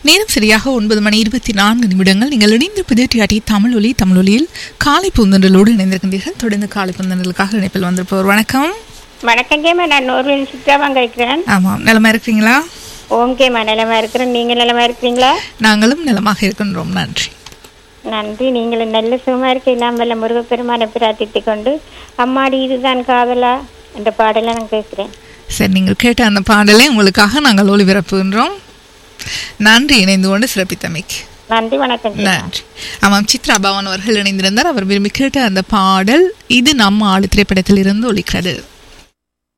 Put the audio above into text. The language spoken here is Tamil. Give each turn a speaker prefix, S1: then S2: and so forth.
S1: நேரம் சரியாக ஒன்பது மணி இருபத்தி நான்கு நிமிடங்கள் நீங்கள் இணைந்திருப்பது டிஆர்டி தமிழ் ஒலி தமிழ் ஒலியில் காலை பூந்தன்றலோடு இணைந்திருக்கின்றீர்கள் தொடர்ந்து காலை பூந்தன்றலுக்காக இணைப்பில் வந்திருப்பவர் வணக்கம்
S2: வணக்கம் கேமா நான் நோர்வேல் சித்ராவாங்க இருக்கிறேன்
S1: ஆமாம் நலமா இருக்கிறீங்களா
S2: ஓம் கேமா நிலமா இருக்கிறேன் நீங்க நிலமா இருக்கிறீங்களா
S1: நாங்களும் நலமாக இருக்கின்றோம் நன்றி
S2: நன்றி நீங்களும் நல்ல சுகமா இருக்க எல்லாம் வல்ல முருகப்பெருமானை பிரார்த்தித்துக் கொண்டு அம்மாடி இதுதான் காதலா என்ற பாடலை நான் கேட்கிறேன்
S1: சரி நீங்கள் கேட்ட அந்த பாடலை உங்களுக்காக நாங்கள் ஒளிபரப்புகின்றோம் நன்றி இணைந்து கொண்டு சிறப்பித்தமைக்கு
S2: நன்றி வணக்கம் கேமா.
S1: நன்றி ஆமாம் சித்ரா பவன் அவர்கள் இணைந்திருந்தார் அவர் விரும்பி கேட்ட அந்த பாடல் இது நம்ம ஆளு திரைப்படத்தில் இருந்து ஒலிக்கிறது